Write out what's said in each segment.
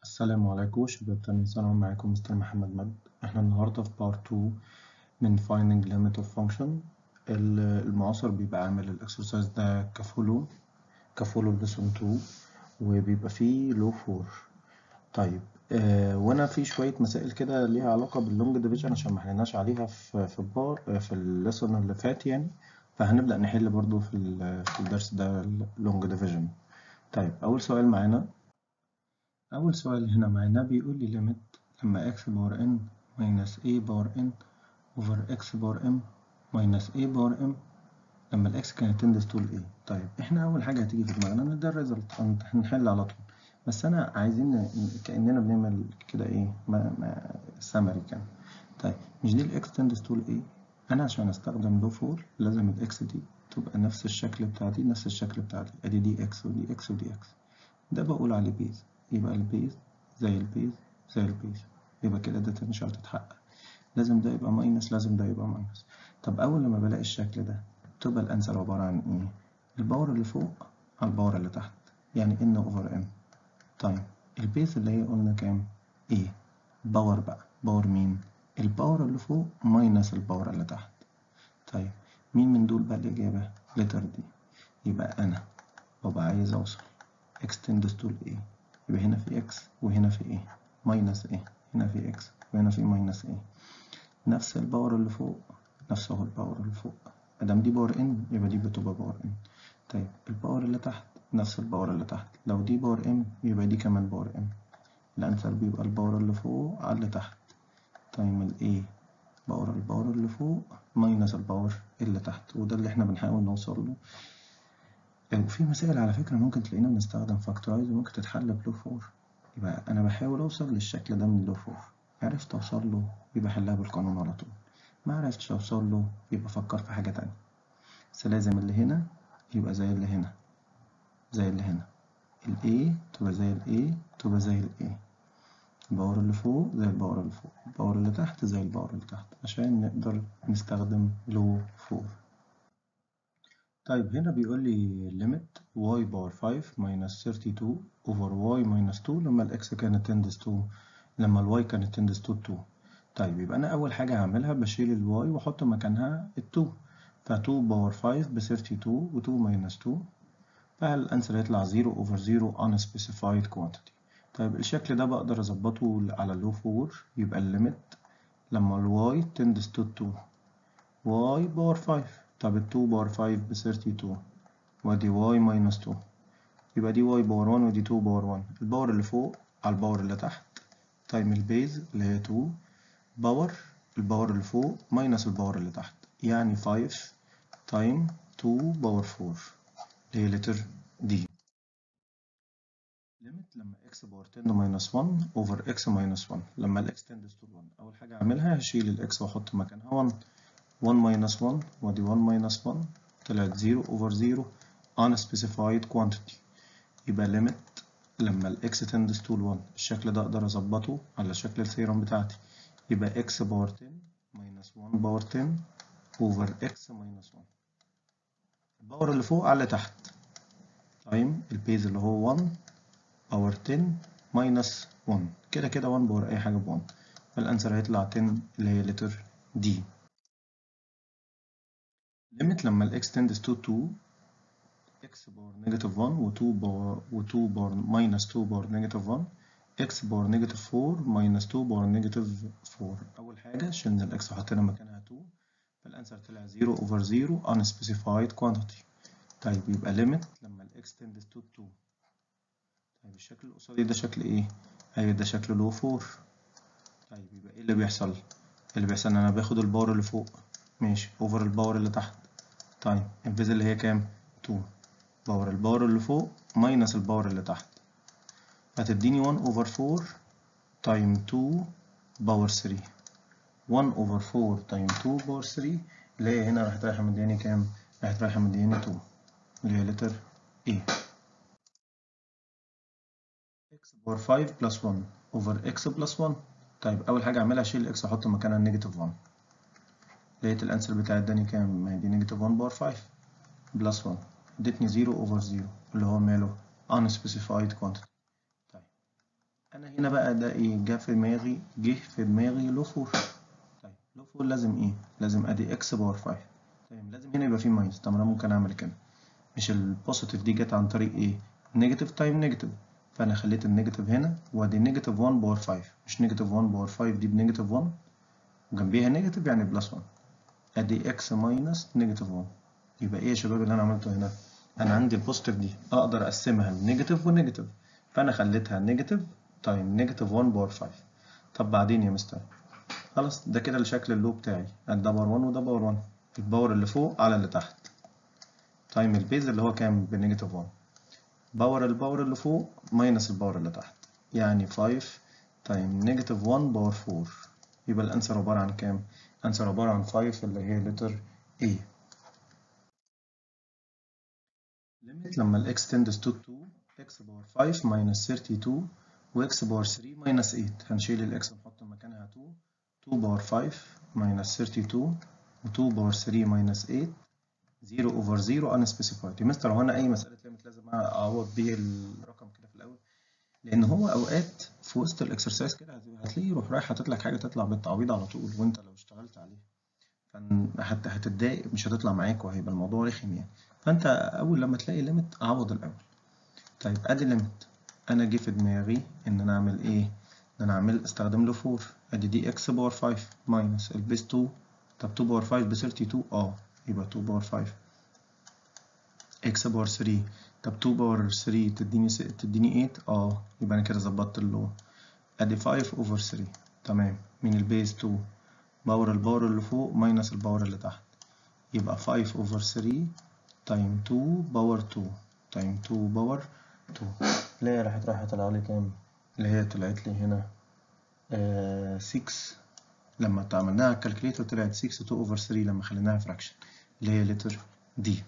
السلام عليكم شباب تاني سنة معاكم مستر محمد مجد احنا النهاردة في بارت 2 من finding limit of function ال- المعاصر بيبقى عامل الاكسرسايز ده كفولو كفولو لسون 2 وبيبقى فيه لو فور طيب آه وانا في شوية مسائل كده ليها علاقة باللونج ديفيجن عشان ما حليناش عليها في في البار آه، في الليسون اللي فات يعني فهنبدأ نحل برضو في ال- في الدرس ده اللونج ديفيجن طيب أول سؤال معانا أول سؤال هنا معانا بيقول لي limit لما x باور n minus a باور n over x باور m minus a باور m لما ال x كانت تندس طول a طيب احنا أول حاجة هتيجي في دماغنا إن ده الريزلت هنحل على طول بس أنا عايزين ن- كأننا بنعمل كده إيه ما ما سمري كده طيب مش دي ال x تندس طول a أنا عشان أستخدم لو فور لازم ال x دي تبقى نفس الشكل بتاع دي نفس الشكل بتاع دي أدي دي x ودي x ودي x ده بقول عليه بيز يبقى البيز زي البيز زي البيز يبقى كده ده مش هتتحقق لازم ده يبقى ماينس لازم ده يبقى ماينس طب أول لما بلاقي الشكل ده تبقى الأنسر عبارة عن إيه؟ الباور اللي فوق على الباور اللي تحت يعني إن أوفر إن طيب البيز اللي هي قلنا كام؟ إيه؟ باور بقى باور مين؟ الباور اللي فوق ماينس الباور اللي تحت طيب مين من دول بقى الإجابة؟ لتر دي يبقى أنا ببقى عايز أوصل x tends to ال a يبقى هنا في x وهنا في a minus a هنا في x وهنا في minus a نفس الباور اللي فوق نفس هو الباور اللي فوق مادام دي باور n يبقى دي بتبقى باور n طيب الباور اللي تحت نفس الباور اللي تحت لو دي باور m يبقى دي كمان باور m الأنسر بيبقى الباور اللي فوق على اللي تحت تايم ال a باور الباور اللي فوق ماينس الباور اللي تحت وده اللي احنا بنحاول نوصل له وفي مسائل على فكرة ممكن تلاقينا بنستخدم فاكتورايز وممكن تتحل بلو فور يبقى أنا بحاول أوصل للشكل ده من لو فور عرفت أوصل له يبقى حلها بالقانون على طول ما عرفتش أوصل له يبقى فكر في حاجة تانية بس لازم اللي هنا يبقى زي اللي هنا زي اللي هنا ال A تبقى زي ال A تبقى زي ال A الباور اللي فوق زي الباور اللي فوق الباور اللي تحت زي الباور اللي تحت عشان نقدر نستخدم لو فور طيب هنا بيقول لي limit y باور 5 minus 32 over y minus 2 لما ال x كانت تندس to لما ال y كانت تندس to 2 طيب يبقى أنا أول حاجة هعملها بشيل ال y وأحط مكانها ال 2 ف 2 باور 5 ب 32 و 2 minus 2 فالأنسر هيطلع 0 over 0 unspecified quantity طيب الشكل ده بقدر أظبطه على اللو فور يبقى الليميت لما ال y تندس to 2 y باور 5 طب ال 2 باور 5 ب 32 وادي y ماينس 2 يبقى دي y باور 1 ودي 2 باور 1 الباور اللي فوق على الباور اللي تحت تايم البيز اللي هي 2 باور الباور اللي فوق ماينس الباور اللي تحت يعني 5 تايم 2 باور 4 اللي هي لتر دي ليميت لما x باور 10 ماينس 1 اوفر x ماينس 1 لما ال x تندس to 1 اول حاجه اعملها هشيل ال x واحط مكانها 1 1 minus 1 وادي 1 minus 1 طلعت 0 over 0 unspecified quantity يبقى limit لما ال x tends to 1 الشكل ده اقدر اظبطه على شكل الثيرم بتاعتي يبقى x باور 10 minus 1 باور 10 over x minus 1 الباور اللي فوق على اللي تحت تايم البيز اللي هو 1 باور 10 minus 1 كده كده 1 باور اي حاجه ب 1 فالانسر هيطلع 10 اللي هي لتر دي limit لما ال x tends to 2 x باور نيجاتيف 1 و 2 باور و 2 باور minus 2 باور نيجاتيف 1 x باور نيجاتيف 4 minus 2 باور نيجاتيف 4 أول حاجة شلنا ال x وحطينا مكانها 2 فالأنسر طلع 0 over 0 unspecified quantity طيب يبقى limit لما ال x tends to 2 طيب الشكل اللي قصادي ده شكل إيه؟ أيوة ده شكل لو 4 طيب يبقى إيه اللي بيحصل؟ اللي بيحصل إن أنا باخد الباور اللي فوق ماشي اوفر الباور اللي تحت طيب الفيز اللي هي كام 2 باور الباور اللي فوق ماينس الباور اللي تحت هتديني 1 اوفر 4 تايم 2 باور 3 1 اوفر 4 تايم 2 باور 3 اللي هي هنا راحت رايحه مدياني كام راحت رايحه مدياني 2 اللي هي لتر A x باور 5 بلس 1 اوفر x بلس 1 طيب اول حاجه اعملها اشيل x واحط مكانها النيجاتيف 1 لقيت الانسر بتاعي اداني كام؟ ما هي دي نيجاتيف 1 باور 5 بلس 1 ادتني 0 اوفر 0 اللي هو ماله unspecified quantity طيب انا هنا بقى ده ايه جه في دماغي جه في دماغي لو فور طيب لو فور لازم ايه لازم ادي اكس باور 5 طيب لازم هنا يبقى فيه ماينس طب انا ممكن اعمل كده مش البوزيتيف دي جت عن طريق ايه نيجاتيف تايم نيجاتيف فانا خليت النيجاتيف هنا وادي نيجاتيف 1 باور 5 مش نيجاتيف 1 باور 5 دي بنيجاتيف 1 وجنبيها نيجاتيف يعني بلس 1 ادي اكس ماينس نيجاتيف 1 يبقى ايه يا شباب اللي انا عملته هنا انا عندي البوزيتيف دي اقدر اقسمها لنيجاتيف ونيجاتيف فانا خليتها نيجاتيف تايم نيجاتيف 1 باور 5 طب بعدين يا مستر خلاص ده كده الشكل اللو بتاعي ده باور 1 وده باور 1 الباور اللي فوق على اللي تحت تايم البيز اللي هو كام بنيجاتيف 1 باور الباور اللي فوق ماينس الباور اللي تحت يعني 5 تايم نيجاتيف 1 باور 4 يبقى الانسر عبارة عن كام؟ الانسر عبارة عن 5 اللي هي لتر A limit لما ال x tends to 2 x باور 5 minus 32 و x باور 3 minus 8 هنشيل ال x نحط مكانها 2 2 باور 5 minus 32 و 2 باور 3 minus 8 0 over 0 unspecified يا مستر هو انا اي مساله ليميت لازم اعوض بيه الرقم كده في الاول لان هو اوقات في وسط الاكسرسايز كده هتلاقيه يروح رايح حاطط لك حاجه تطلع بالتعويض على طول وانت لو اشتغلت عليها حتى هتتضايق مش هتطلع معاك وهيبقى الموضوع رخم يعني فانت اول لما تلاقي ليميت اعوض الاول طيب ادي ليميت انا جه في دماغي ان انا اعمل ايه ان انا اعمل استخدم له 4 ادي دي اكس باور 5 ماينس البيس 2 طب 2 باور 5 ب 32 اه يبقى 2 باور 5 اكس باور 3 طب 2 باور 3 تديني س... تديني 8 اه يبقى انا كده ظبطت اللو ادي 5 اوفر 3 تمام من البيس 2 باور الباور اللي فوق ماينس الباور اللي تحت يبقى 5 اوفر 3 تايم 2 باور 2 تايم 2 باور 2 اللي هي راحت رايحة طلع لي كام؟ اللي هي طلعت لي هنا آه 6 لما عملناها على الكالكليتر طلعت 6 2 اوفر 3 لما خليناها فراكشن اللي هي لتر دي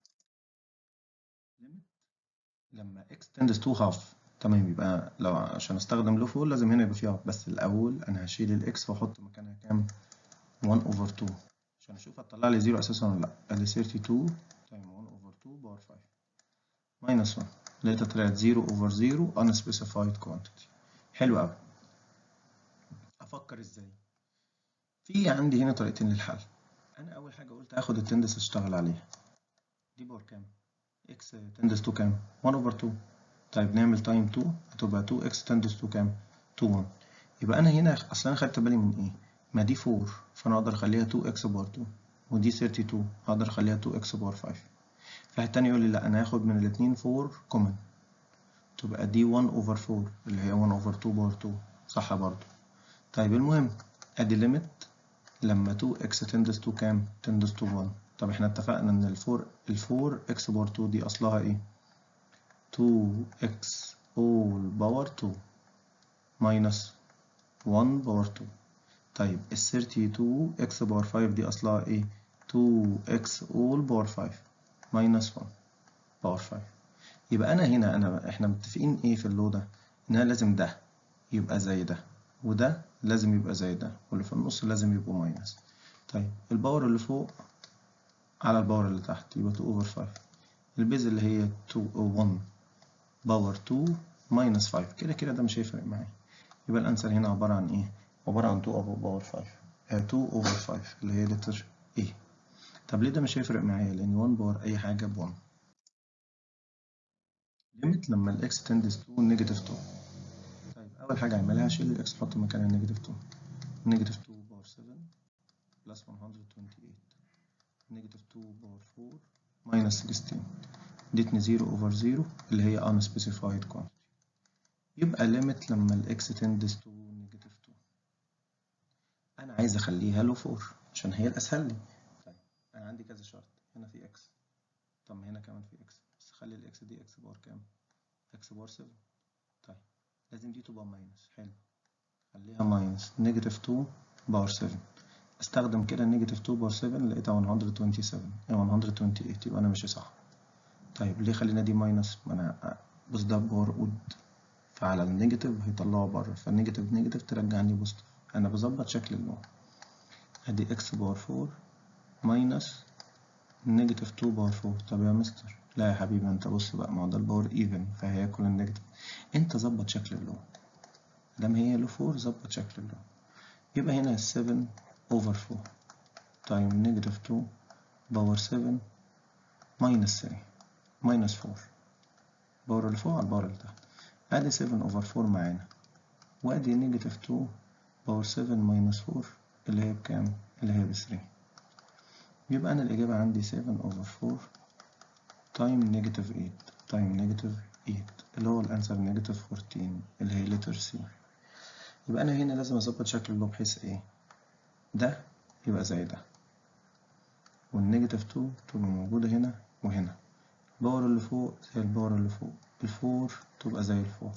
لما x tends to half تمام يبقى لو عشان استخدم لو فول لازم هنا يبقى فيه half بس الاول انا هشيل الاكس واحط مكانها كام 1 over 2 عشان اشوف هتطلع لي 0 اساسا ولا لا ادي 32 تايم 1 over 2 باور 5 minus 1 لقيتها طلعت 0 over 0 unspecified quantity حلو قوي افكر ازاي في عندي هنا طريقتين للحل انا اول حاجه قلت هاخد التندس اشتغل عليها دي باور كام x تندس تو كام 1 over 2 طيب نعمل تايم 2 هتبقى 2 x تندس تو كام 2 1 يبقى انا هنا اصلا انا خدت بالي من ايه ما دي 4 فانا اقدر اخليها 2 x باور 2 ودي 32 هقدر اخليها 2 x باور 5 فواحد تاني يقول لي لا انا هاخد من الاثنين 4 كومن تبقى دي 1 over 4 اللي هي 1 over 2 باور 2 صح برضو طيب المهم ادي ليميت لما 2x تندس تو كام تندس تو 1 طب احنا اتفقنا ان ال 4 ال 4 x باور 2 دي اصلها ايه 2x all باور 2 minus 1 باور 2 طيب ال 32 x باور 5 دي اصلها ايه 2x all باور 5 minus 1 باور 5 يبقى انا هنا انا احنا متفقين ايه في اللو ده ان انا لازم ده يبقى زي ده وده لازم يبقى زي ده واللي في النص لازم يبقوا ماينس طيب الباور اللي فوق على الباور اللي تحت يبقى 2 over 5 البيز اللي هي 2 1 باور 2 ماينس 5 كده كده ده مش هيفرق معايا يبقى الانسر هنا عبارة عن ايه؟ عبارة عن 2 over باور 5 2 over 5 اللي هي لتر A طب ليه ده مش هيفرق معايا؟ لأن 1 باور أي حاجة ب 1 ليميت لما الإكس تندس تو نيجاتيف 2 طيب أول حاجة أعملها أشيل الإكس أحط مكانها نيجاتيف 2 نيجاتيف 2 باور 7 بلس 128 نيجاتيف 2 باور 4 ماينس 16 ادتني 0 اوفر 0 اللي هي unspecified quantity يبقى limit لما الاكس تندس تو نيجاتيف 2 انا عايز اخليها له 4 عشان هي الاسهل لي طيب انا عندي كذا شرط هنا في اكس طب ما هنا كمان في اكس بس خلي الاكس دي اكس باور كام اكس باور 7 طيب لازم دي تبقى ماينس حلو خليها ماينس نيجاتيف 2 باور 7 استخدم كده نيجاتيف 2 باور 7 لقيتها 127 128 يبقى انا ماشي صح طيب ليه خلينا دي ماينس ما انا بص ده باور اود فعلى النيجاتيف هيطلعه بره فالنيجاتيف نيجاتيف ترجعني بوزيتيف انا بظبط شكل اللون ادي اكس باور 4 ماينس نيجاتيف 2 باور 4 طب يا مستر لا يا حبيبي انت بص بقى ما هو ده الباور ايفن فهياكل النيجاتيف انت ظبط شكل اللون مادام هي له 4 ظبط شكل اللون يبقى هنا 7 over 4 تايم نيجاتيف 2 باور 7 ماينس 3 ماينس 4 باور اللي فوق على الباور اللي تحت ادي 7 over 4 معانا وادي نيجاتيف 2 باور 7 ماينس 4 اللي هي بكام؟ اللي هي ب 3 يبقى أنا الإجابة عندي 7 over 4 تايم نيجاتيف 8 تايم نيجاتيف 8 اللي هو الأنسر نيجاتيف 14 اللي هي لتر سي يبقى أنا هنا لازم أظبط شكل اللون بحيث إيه؟ ده يبقى زي ده والنيجاتيف 2 تبقى موجودة هنا وهنا الباور اللي فوق زي الباور اللي فوق الفور تبقى زي الفور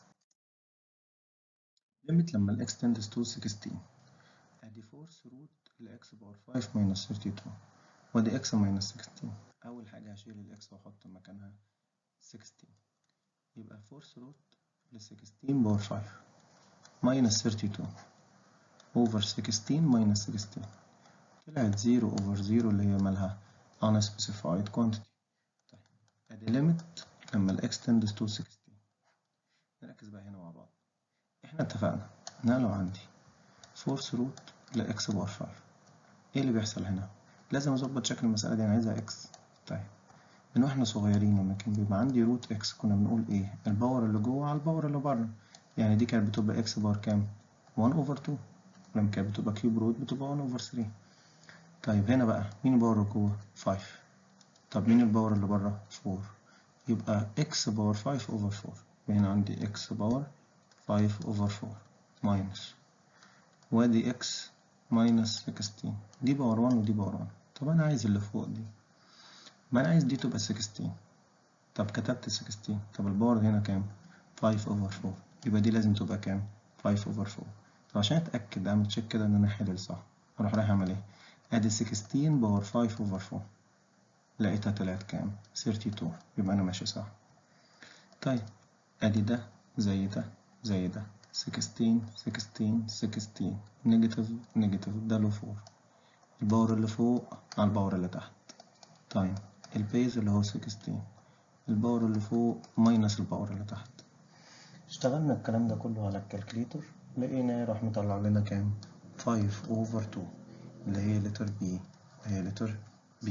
ليميت لما ال x tends to 16 ادي فورس روت ل x باور 5 minus 32 وادي x minus 16 اول حاجة هشيل ال x واحط مكانها 16 يبقى فورس روت ل 16 باور 5 minus 32 over 16 minus 16 طلعت 0 over 0 اللي هي مالها unspecified quantity طيب ادي limit لما ال x tends to 16 نركز بقى هنا مع بعض احنا اتفقنا ان انا لو عندي فورس روت ل x باور 5 ايه اللي بيحصل هنا لازم اظبط شكل المسألة دي انا عايزها x طيب من واحنا صغيرين لما كان بيبقى عندي روت x كنا بنقول ايه الباور اللي جوه على الباور اللي بره يعني دي كانت بتبقى x باور كام 1 over 2 لما كانت بتبقى كيوب روت بتبقى 1 over 3 طيب هنا بقى مين الباور اللي جوه 5 طب مين الباور اللي بره 4 يبقى x باور 5 over 4 هنا عندي x باور 5 over 4 minus وادي x minus 16 دي باور 1 ودي باور 1 طب انا عايز اللي فوق دي ما انا عايز دي تبقى 16 طب كتبت 16 طب الباور هنا كام 5 over 4 يبقى دي لازم تبقى كام 5 over 4 طب عشان اتاكد اعمل تشيك كده ان انا حلل صح اروح رايح اعمل ايه ادي 16 باور 5 over 4 لقيتها طلعت كام 32 يبقى انا ماشي صح طيب ادي ده زي ده زي ده 16 16 16 نيجاتيف نيجاتيف ده له 4 الباور اللي فوق على الباور اللي تحت طيب البيز اللي هو 16 الباور اللي فوق ماينس الباور اللي تحت اشتغلنا الكلام ده كله على الكالكليتر لقينا راح مطلع لنا كام 5 over 2 اللي هي لتر B اللي هي لتر B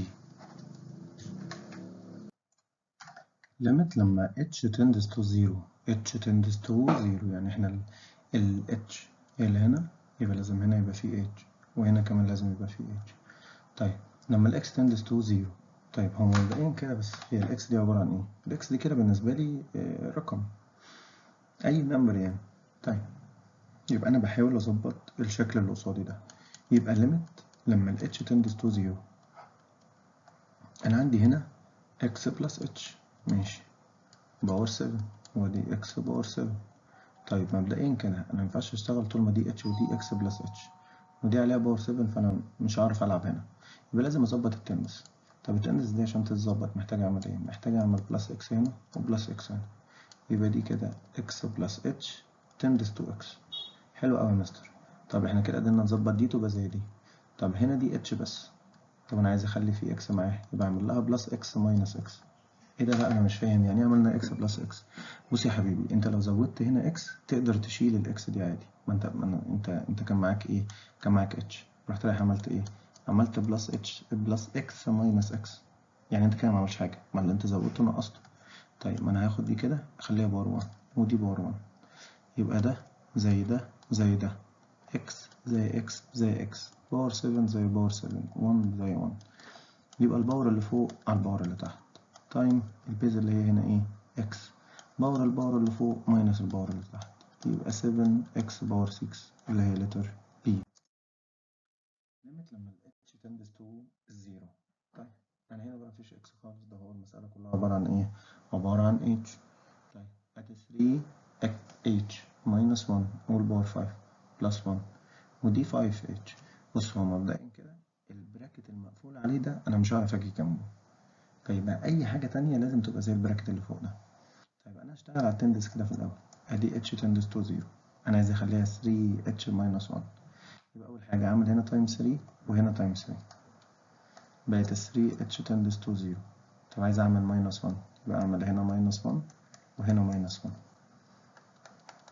limit لما h tends to 0 h tends to 0 يعني احنا ال, ال h اللي هنا يبقى لازم هنا يبقى فيه h وهنا كمان لازم يبقى فيه h طيب لما ال x tends to 0 طيب هو مبدئيا كده بس هي ال x دي عبارة عن ايه؟ ال x دي كده بالنسبة لي آه، رقم أي نمبر يعني طيب يبقى أنا بحاول أظبط الشكل اللي قصادي ده يبقى limit لما ال h tends to 0 أنا عندي هنا x plus h ماشي باور 7 ودي x باور 7 طيب مبدئيا كده أنا مينفعش أشتغل طول ما دي h ودي x بلس h ودي عليها باور 7 فأنا مش هعرف ألعب هنا يبقى لازم أظبط التنس طب التنس دي عشان تتظبط محتاج أعمل إيه؟ محتاج أعمل بلس x هنا وبلس x هنا يبقى دي كده x بلس h تندس تو x حلو أوي يا مستر طب احنا كده قدرنا نظبط دي تبقى زي دي طب هنا دي h بس طب أنا عايز أخلي في x معاها يبقى أعمل لها بلس x ماينس x ايه ده لا انا مش فاهم يعني ايه عملنا اكس بلس اكس بص يا حبيبي انت لو زودت هنا اكس تقدر تشيل الاكس دي عادي ما انت ما أنا- انت انت كان معاك ايه كان معاك اتش رحت رايح عملت ايه عملت بلس اتش بلس اكس ماينس اكس يعني انت كده ما عملتش حاجه ما اللي انت زودته نقصته طيب ما انا هاخد دي كده اخليها باور 1 ودي باور 1 يبقى ده زي ده زي ده اكس زي اكس زي اكس باور 7 زي باور 7 1 زي 1 يبقى الباور اللي فوق على الباور اللي تحت تايم البيز اللي هي هنا ايه اكس باور الباور اللي فوق ماينس الباور اللي تحت يبقى 7 اكس باور 6 اللي هي لتر بي ليميت لما ال h تندس تو الزيرو طيب انا هنا بقى مفيش اكس خالص ده هو المسألة كلها عبارة عن ايه عبارة عن h طيب ادي 3 h ماينس 1 والباور 5 بلس 1 ودي 5 h بص هو مبدئيا كده البراكت المقفول عليه ده انا مش هعرف اجي جنبه فيبقى اي حاجه تانية لازم تبقى زي البراكت اللي فوق ده طيب انا هشتغل على التندس كده في الاول ادي اتش تندس تو 0 انا عايز اخليها 3 اتش ماينس 1 يبقى اول حاجه اعمل هنا تايم 3 وهنا تايم 3 بقت 3 اتش تندس تو 0 طب عايز اعمل ماينس 1 يبقى اعمل هنا ماينس 1 وهنا ماينس 1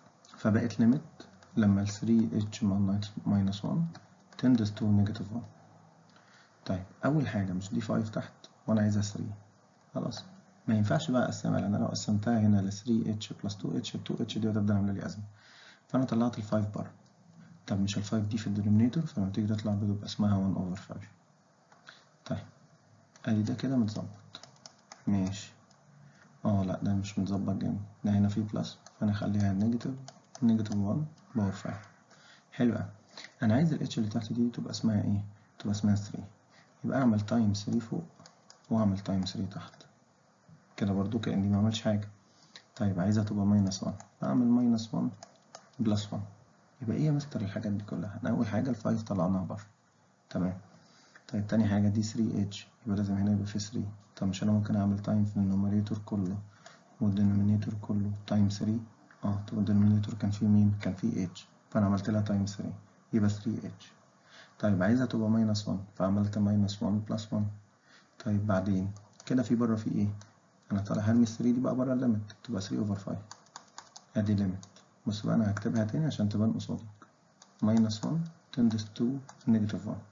فبقت ليميت لما ال 3h minus 1 tends to negative 1 طيب أول حاجة مش دي 5 تحت وأنا عايزها 3 خلاص ما ينفعش بقى أقسمها لأن أنا لو قسمتها هنا ل 3h plus 2h ال 2h دي هتبدأ عاملة لي أزمة فأنا طلعت ال 5 بره طب مش ال 5 دي في الدينومينيتور فلما تيجي تطلع بيبقى اسمها 1 over 5 طيب ادي ده كده متظبط ماشي اه لا ده مش متظبط جامد ده هنا فيه بلس فانا اخليها نيجاتيف نيجاتيف 1 باور 5 حلو قوي انا عايز الاتش اللي تحت دي تبقى اسمها ايه تبقى اسمها 3 يبقى اعمل تايم 3 فوق واعمل تايم 3 تحت كده برضو كاني ما عملش حاجه طيب عايزها تبقى ماينس 1 اعمل ماينس 1 بلس 1 يبقى ايه يا مستر الحاجات دي كلها انا اول حاجه ال 5 طلعناها بره تمام طيب تاني حاجة دي 3h يبقى لازم هنا يبقى في 3 طب مش أنا ممكن أعمل تايم في النوميريتور كله والدينومينيتور كله تايم 3 اه طب الدينومينيتور كان فيه مين؟ كان فيه h فأنا عملت لها تايم 3 يبقى 3h طيب عايزها تبقى ماينس 1 فعملت ماينس 1 بلس 1 طيب بعدين كده في بره في ايه؟ أنا طالع هرمي 3 دي بقى بره الليمت تبقى 3 اوفر 5 ادي ليميت بص بقى أنا هكتبها تاني عشان تبان قصادك ماينس 1 tends to negative 1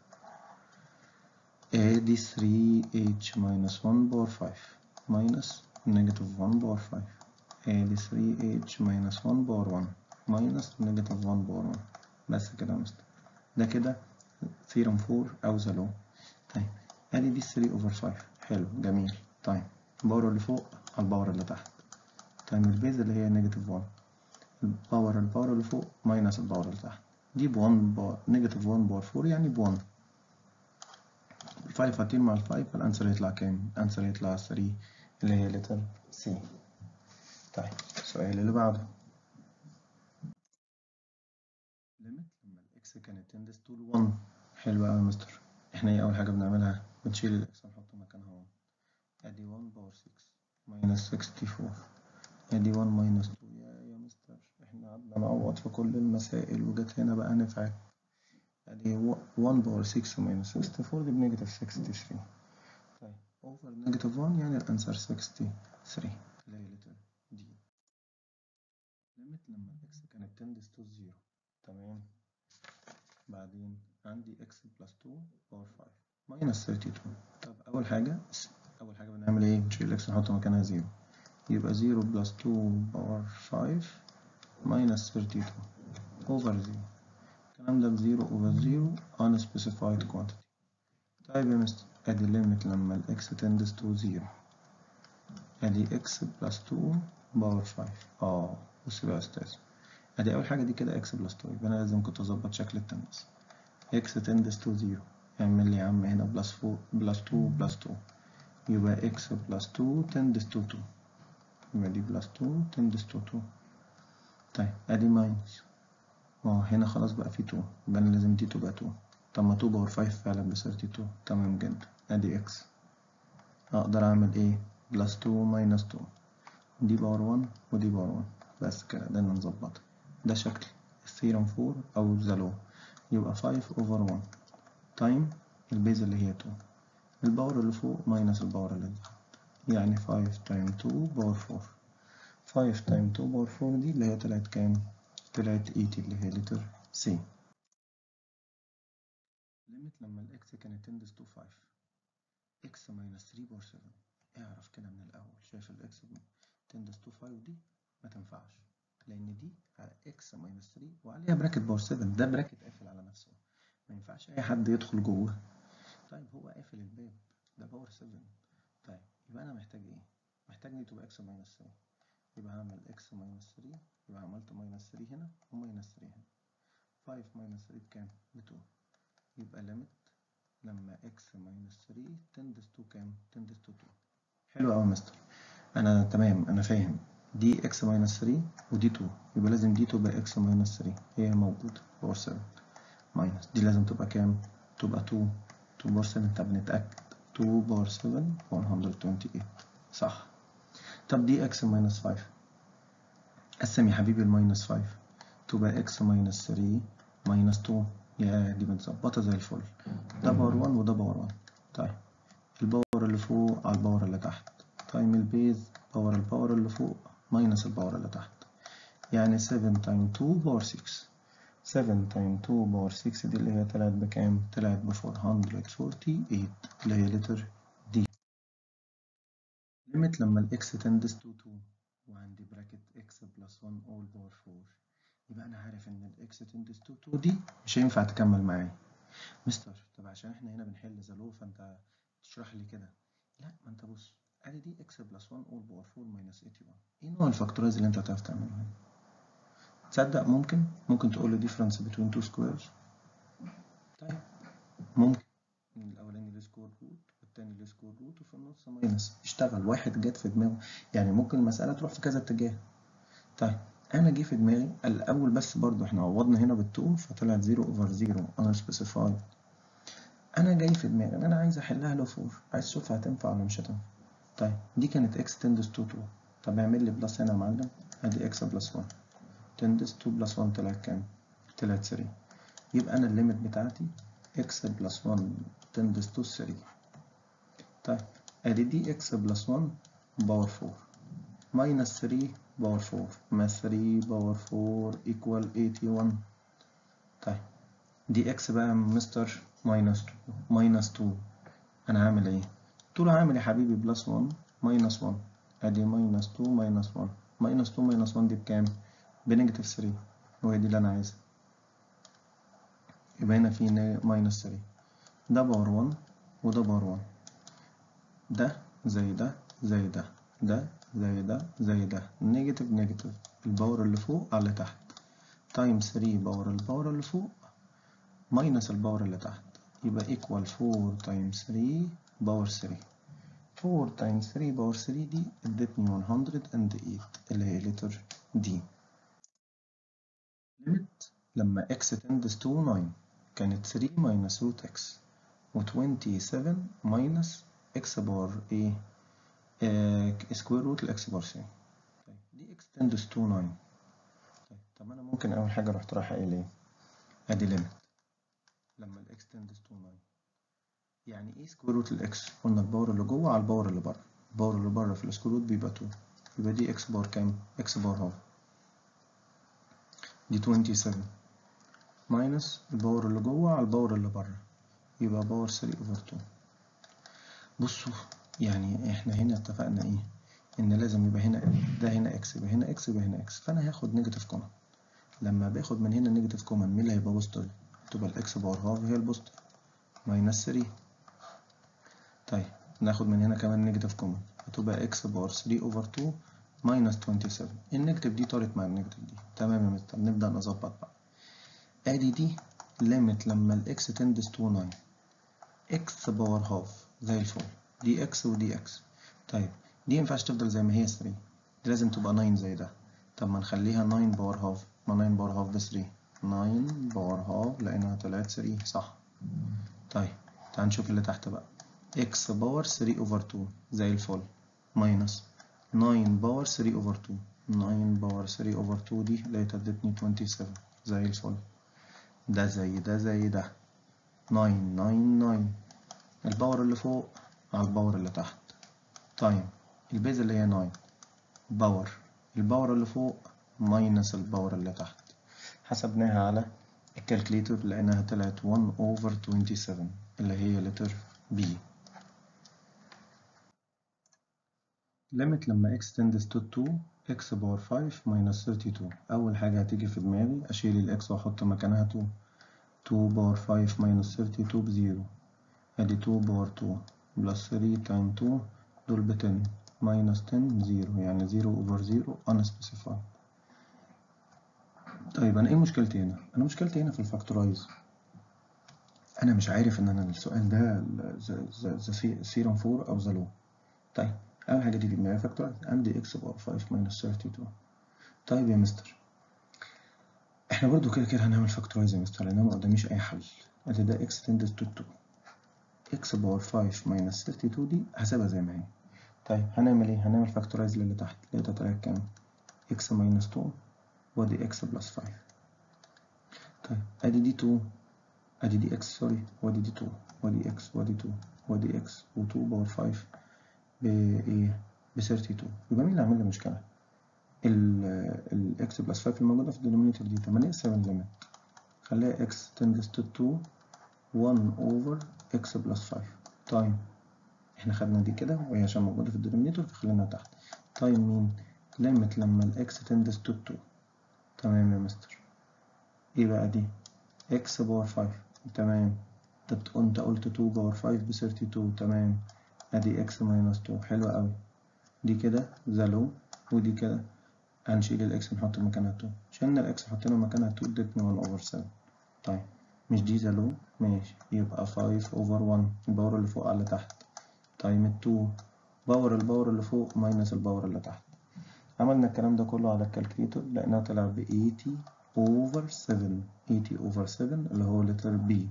ادي 3h minus 1 باور 5 minus negative 1 باور 5 ادي 3h minus 1 باور 1 minus negative 1 باور 1 بس كده يا مستر ده كده ثيرم 4 او ذا لو طيب ادي دي 3 اوفر 5 حلو جميل طيب الباور اللي فوق على الباور اللي تحت طيب البيز اللي هي نيجاتيف 1 الباور الباور اللي فوق ماينس الباور اللي تحت دي ب 1 نيجاتيف 1 باور 4 يعني ب 1 الفايف هتطير مع الفايف فالأنسر يطلع كام؟ الأنسر يطلع 3 اللي هي لتر سي طيب السؤال اللي بعده ليميت لما الإكس كانت تندس طول 1 حلو أوي يا مستر إحنا إيه أول حاجة بنعملها؟ بنشيل الإكس ونحط مكانها 1 أدي 1 باور 6 ماينس 64 أدي 1 ماينس 2 يا يا مستر إحنا قعدنا نعوض في كل المسائل وجت هنا بقى نفعت ادي 1 باور 6 ماينس 64 دي بنيجاتيف 63 طيب اوفر نيجاتيف 1 يعني الانسر 63 اللي هي لتر دي ليميت لما الاكس كانت تندس تو 0 تمام بعدين عندي اكس بلس 2 باور 5 ماينس 32 طب اول حاجه اول حاجه بنعمل ايه بنشيل الاكس نحط مكانها 0 يبقى 0 بلس 2 باور 5 ماينس 32 اوفر 0 الكلام ده بزيرو اوفر زيرو unspecified quantity طيب يا مستر ادي الليميت لما الاكس تندس تو زيرو ادي اكس بلس 2 باور 5 اه بص بقى يا استاذ ادي اول حاجه دي كده اكس بلس 2 يبقى انا لازم كنت اظبط شكل التندس اكس تندس تو زيرو اعمل لي يا عم هنا بلس 4 بلس 2 بلس 2 يبقى اكس بلس 2 تندس تو 2 يبقى دي بلس 2 تندس تو 2 طيب ادي ماينس اه هنا خلاص بقى في 2 يبقى انا لازم دي تبقى 2 طب ما 2 باور 5 فعلا ب 32 تمام جدا ادي اكس اقدر اعمل ايه بلس 2 ماينس 2 دي باور 1 ودي باور 1 بس كده ده اللي نظبطها ده شكل الثيرم 4 او ذا لو يبقى 5 اوفر 1 تايم البيز اللي هي 2 الباور اللي فوق ماينس الباور اللي تحت يعني 5 تايم 2 باور 4 5 تايم 2 باور 4 دي اللي هي طلعت كام طلعت 80 اللي هي لتر سي ليميت لما الاكس كانت تندس تو 5 اكس ماينس 3 باور 7 اعرف كده من الاول شايف الاكس تندس تو 5 دي ما تنفعش لان دي على اكس ماينس 3 وعليها براكت باور 7 ده براكت قافل على نفسه ما ينفعش اي حد يدخل جوه طيب هو قافل الباب ده باور 7 طيب يبقى انا محتاج ايه محتاج دي تبقى اكس ماينس 3 يبقى هعمل اكس ماينس 3 يبقى عملت ماينس 3 هنا وماينس 3 هنا 5 ماينس 3 بكام؟ ب 2 يبقى ليميت لما اكس ماينس 3 تندس تو كام؟ تندس تو 2 حلو أوي يا مستر أنا تمام أنا فاهم دي اكس ماينس 3 ودي 2 يبقى لازم دي تبقى اكس ماينس 3 هي موجودة باور 7 ماينس دي لازم تبقى كام؟ تبقى 2 2 باور 7 طب نتأكد 2 باور 7 128 صح طب دي اكس ماينس 5 قسم يا حبيبي الماينس 5 تبقى اكس ماينس 3 ماينس 2 يا دي متظبطة زي الفل ده باور 1 وده باور 1 طيب الباور اللي فوق على الباور اللي تحت تايم البيز باور الباور اللي فوق ماينس الباور اللي تحت يعني 7 تايم 2 باور 6 7 تايم 2 باور 6 دي اللي هي طلعت بكام؟ طلعت ب 448 اللي هي لتر دي ليميت لما الاكس تندس تو 2 وعندي براكت اكس بلس 1 اول باور 4 يبقى انا عارف ان الاكس تندس تو 2 دي مش هينفع تكمل معايا مستر طب عشان احنا هنا بنحل زالو فانت تشرح لي كده لا ما انت بص ادي دي اكس بلس 1 اول باور 4 ماينس 81 ايه نوع الفاكتورايز اللي انت هتعرف تعمله هنا تصدق ممكن ممكن تقول لي difference between two squares طيب ممكن الاولاني له سكوير روت والتاني له سكوير روت وفي النص ماينس اشتغل واحد جت في دماغه يعني ممكن المسألة تروح في كذا اتجاه طيب انا جه في دماغي الاول بس برضو احنا عوضنا هنا بالتو فطلعت 0 اوفر 0 انا سبيسيفاي انا جاي في دماغي ان انا عايز احلها له فور عايز اشوفها هتنفع ولا مش هتنفع طيب دي كانت اكس تندس تو 2 طب اعمل لي بلس هنا يا معلم ادي اكس بلس 1 تندس 2 بلس 1 طلعت كام؟ طلعت 3 يبقى انا الليميت بتاعتي اكس بلس 1 تندس تو 3 طيب ادي دي اكس بلس 1 باور 4 ماينس 3 باور 4 ما 3 باور 4 ايكوال 81 طيب دي اكس بقى يا مستر ماينس 2 ماينس 2 انا هعمل ايه؟ طول عامل يا حبيبي بلس 1 ماينس 1 ادي ماينس 2 ماينس 1 ماينس 2 ماينس 1 دي بكام؟ بنيجاتيف 3 وهي دي اللي انا عايزها يبقى هنا في ماينس 3 ده باور 1 وده باور 1 ده زي ده زي ده ده زي ده زي ده نيجاتيف نيجاتيف الباور اللي فوق على تحت تايم 3 باور الباور اللي فوق ماينس الباور اللي تحت يبقى ايكوال 4 تايم 3 باور 3 4 تايم 3 باور 3 دي ادتني 108 اللي هي لتر دي ليميت لما x تندس to 9 كانت 3 minus root x و 27 minus x بار ايه آه سكوير روت الاكس بار 3 طيب دي x تندس to 9 طيب طب انا ممكن اول حاجه رحت رايح قايل ايه ادي ليميت لما الاكس تندس to 9 يعني ايه سكوير روت الاكس قلنا الباور اللي جوه على الباور اللي بره الباور اللي بره في السكوير روت بيبقى 2 يبقى دي x بار كام x بار هاف دي 27 ماينس الباور اللي جوه على الباور اللي بره يبقى باور 3 اوفر 2 بصوا يعني احنا هنا اتفقنا ايه ان لازم يبقى هنا ده هنا اكس يبقى هنا اكس يبقى هنا اكس فانا هاخد نيجاتيف كومن لما باخد من هنا نيجاتيف كومن مين اللي هيبقى بوزيتيف تبقى الاكس باور هاف هي البوزيتيف ماينس 3 طيب ناخد من هنا كمان نيجاتيف كومن هتبقى اكس باور 3 اوفر 2 ماينس 27 النيجاتيف دي طارت مع النيجاتيف دي تمام يا مستر نبدأ نظبط بقى ادي دي ليميت لما الاكس تندس تو 9 اكس باور هاف زي الفل دي اكس ودي اكس طيب دي مينفعش تفضل زي ما هي 3 دي لازم تبقى 9 زي ده طب ما نخليها 9 باور هاف ما 9 باور هاف ب 3 9 باور هاف لانها طلعت 3 صح طيب تعال نشوف اللي تحت بقى اكس باور 3 اوفر 2 زي الفل ماينس 9 باور 3 اوفر 2 9 باور 3 اوفر 2 دي لقيتها ادتني 27 زي الفل ده زي ده زي ده 9 9 9 الباور اللي فوق على الباور اللي تحت تايم البيز اللي هي 9 باور الباور اللي فوق ماينس الباور اللي تحت حسبناها على الكالكليتر لقيناها طلعت 1 over 27 اللي هي لتر B limit لما x tends to 2 x باور 5 minus 32 أول حاجة هتيجي في دماغي أشيل الإكس وأحط مكانها 2 2 باور 5 minus 32 بزيرو أدي 2 باور 2 بلس 3 تايم 2 دول ب 10 minus 10 زيرو يعني 0 over 0 unspecified طيب أنا إيه مشكلتي هنا؟ أنا مشكلتي هنا في الفاكتورايز أنا مش عارف إن أنا السؤال ده ذا ثيرم 4 أو ذا لو طيب أول حاجة تيجي في دماغي فاكتورايز عندي إكس باور 5 minus 32 طيب يا مستر إحنا برضو كده كده هنعمل فاكتورايز يا مستر لأن أنا ما قداميش أي حل أدي ده إكس تندس تو 2 إكس باور 5 minus 32 دي هسيبها زي ما هي طيب هنعمل إيه؟ هنعمل فاكتورايز للي تحت لقيتها طلعت كام؟ إكس minus 2 وادي إكس بلس 5 طيب أدي دي 2 أدي دي إكس سوري وادي دي 2 وادي إكس وادي 2 وادي إكس و2 باور 5 بإيه؟ ب 32 يبقى مين اللي عامل لي مشكلة؟ الاكس بلس 5 الموجودة في الدينومينيتور دي 8 7 ليميت خليها x tends to 2 1 over x plus 5 تايم احنا خدنا دي كده وهي عشان موجودة في الدينومينيتور فخلينا تحت تايم مين ليميت لما الاكس tends to 2 تمام يا مستر ايه بقى دي x باور 5 تمام انت انت قلت 2 باور 5 ب 32 تمام ادي x ماينس 2 حلو قوي دي كده زالو ودي كده هنشيل الاكس نحط مكانها 2 شلنا الاكس حطينا مكانها 2 ادتني 1 اوفر 7 طيب مش دي زالو ماشي يبقى 5 اوفر 1 الباور اللي فوق على تحت تايم 2 باور الباور اللي فوق ماينس الباور اللي تحت عملنا الكلام ده كله على الكالكليتور لقيناها طلع ب 80 اوفر 7 80 اوفر 7 اللي هو لتر بي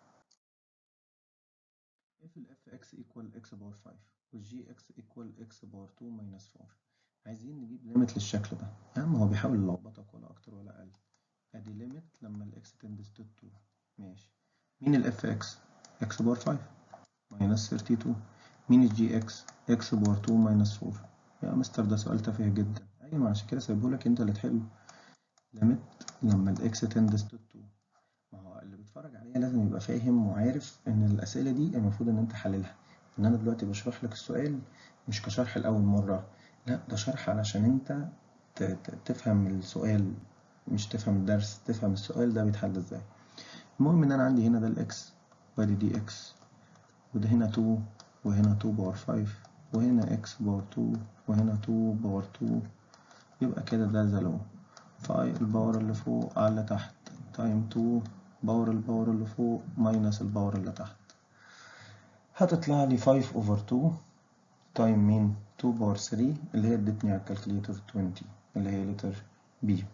if ال fx equal x باور 5 وال gx equal x باور 2 minus 4 عايزين نجيب ليميت للشكل ده يا عم هو بيحاول يلخبطك ولا اكتر ولا اقل ادي ليميت لما الاكس تندس تو 2 ماشي مين ال fx x باور 5 minus 32 مين ال gx x باور 2 minus 4 يا مستر ده سؤال تافه جدا ايوه عشان كده سايبهولك انت اللي تحله ليميت لما الاكس تندس تو 2 ما هو اللي بيتفرج عليها لازم يبقى فاهم وعارف ان الاسئله دي المفروض ان انت حللها ان انا دلوقتي بشرح لك السؤال مش كشرح لاول مره لا ده شرح علشان انت تفهم السؤال مش تفهم الدرس تفهم السؤال ده بيتحل ازاي المهم ان انا عندي هنا ده الاكس وادي دي اكس وده هنا 2 وهنا 2 باور 5 وهنا اكس باور 2 وهنا 2 باور 2 يبقى كده ده زالو فاي الباور اللي فوق على تحت تايم 2 باور الباور اللي فوق ماينس الباور اللي تحت هتطلع لي 5 اوفر 2 تايم مين 2 باور 3 اللي هي ادتني على الكالكليتر 20 اللي هي لتر بي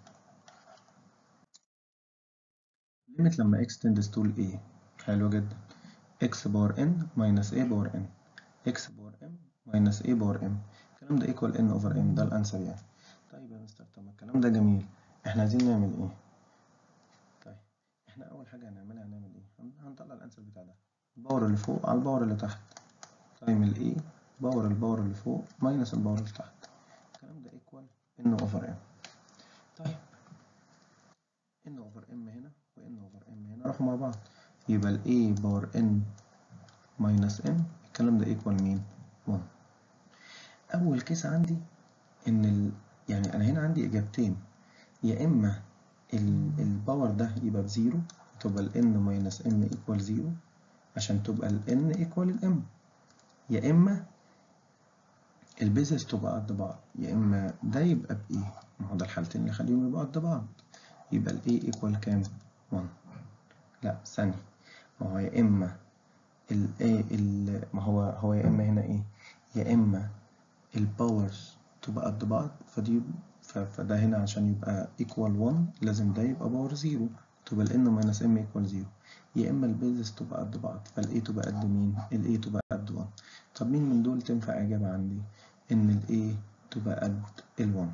ليميت لما x تندس to a حلو جدا x باور n minus a باور n x باور m minus a باور m الكلام ده equal n over m ده الانسر يعني طيب يا مستر طب الكلام ده جميل احنا عايزين نعمل ايه طيب احنا اول حاجه هنعملها هنعمل ايه هنطلع الانسر بتاع ده الباور اللي فوق على الباور اللي تحت تايم ال a باور الباور اللي فوق ماينس الباور اللي تحت الكلام ده equal n over m طيب n over m هنا و n over m هنا راحوا مع بعض يبقى ال a باور n minus m الكلام ده equal مين 1 اول كيس عندي ان ال... يعني انا هنا عندي اجابتين يا اما ال... الباور ده يبقى بزيرو تبقى ال n minus m equal زيرو عشان تبقى ال n equal ال m يا اما البيزس تبقى قد بعض يا اما ده يبقى بايه ما هو ده الحالتين اللي خليهم يبقوا قد بعض يبقى ال a equal كام 1 لا ثانية ما هو يا اما ال a ال ما هو هو يا اما هنا ايه يا اما الباورز تبقى قد بعض فدي فده هنا عشان يبقى equal 1 لازم ده يبقى باور 0 تبقى ال n minus m equal 0 يا اما البيزس تبقى قد بعض فال a تبقى قد مين ال a تبقى قد 1 طب مين من دول تنفع اجابة عندي ان ال a تبقى قد ال 1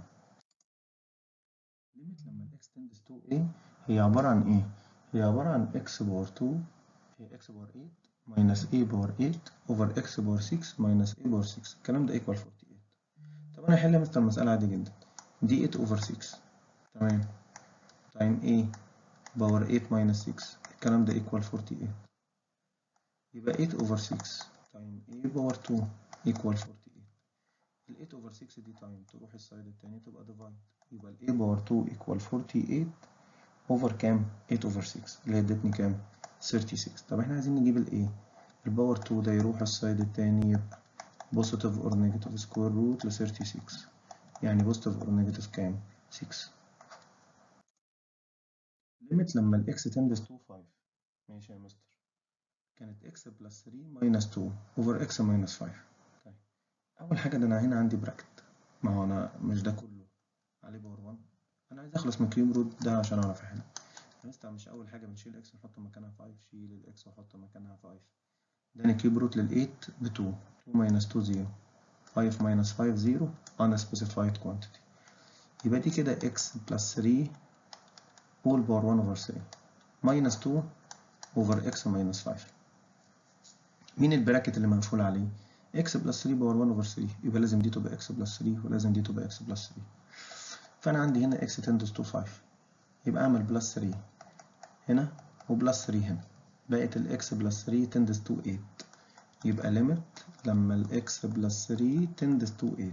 ليميت لما ال x tends to a هي عبارة عن ايه هي عبارة عن x باور 2 هي x باور 8 minus a باور 8 over x باور 6 minus a باور 6 الكلام ده equal 48 طب انا هحل مثلا مسألة عادي جدا دي 8 over 6 تمام تايم a باور 8 minus 6 الكلام ده equal 48 يبقى 8 over 6 تايم a باور 2 equal 48 ال 8 over 6 دي تايم تروح السايد التاني تبقى ديفايد يبقى ال a باور 2 equal 48 over كام 8 over 6 اللي هي ادتني كام 36 طب احنا عايزين نجيب ال a الباور 2 ده يروح السايد التاني يبقى بوزيتيف اور نيجاتيف سكوير روت ل 36 يعني بوزيتيف اور نيجاتيف كام 6 ليميت لما الاكس تندس to 5 ماشي يا مستر كانت x بلس 3 ماينس 2 اوفر x ماينس 5 طيب اول حاجه ده انا هنا عندي براكت ما هو انا مش ده كله عليه باور 1 انا عايز اخلص من كيوب روت ده عشان اعرف احل مستر مش اول حاجه بنشيل x نحط مكانها 5 شيل الاكس وحط مكانها 5 ده كيوب روت لل 8 ب 2 2 ماينس 2 0 5 ماينس 5 0 unspecified quantity يبقى دي كده x بلس 3 all باور 1 over 3 minus 2 over x minus 5 مين البراكت اللي مقفول عليه x بلس 3 باور 1 over 3 يبقى لازم دي تبقى x بلس 3 ولازم دي تبقى x بلس 3 فأنا عندي هنا x tends to 5 يبقى أعمل بلس 3 هنا وبلس 3 هنا بقت ال x بلس 3 tends to 8 يبقى limit لما ال x بلس 3 tends to 8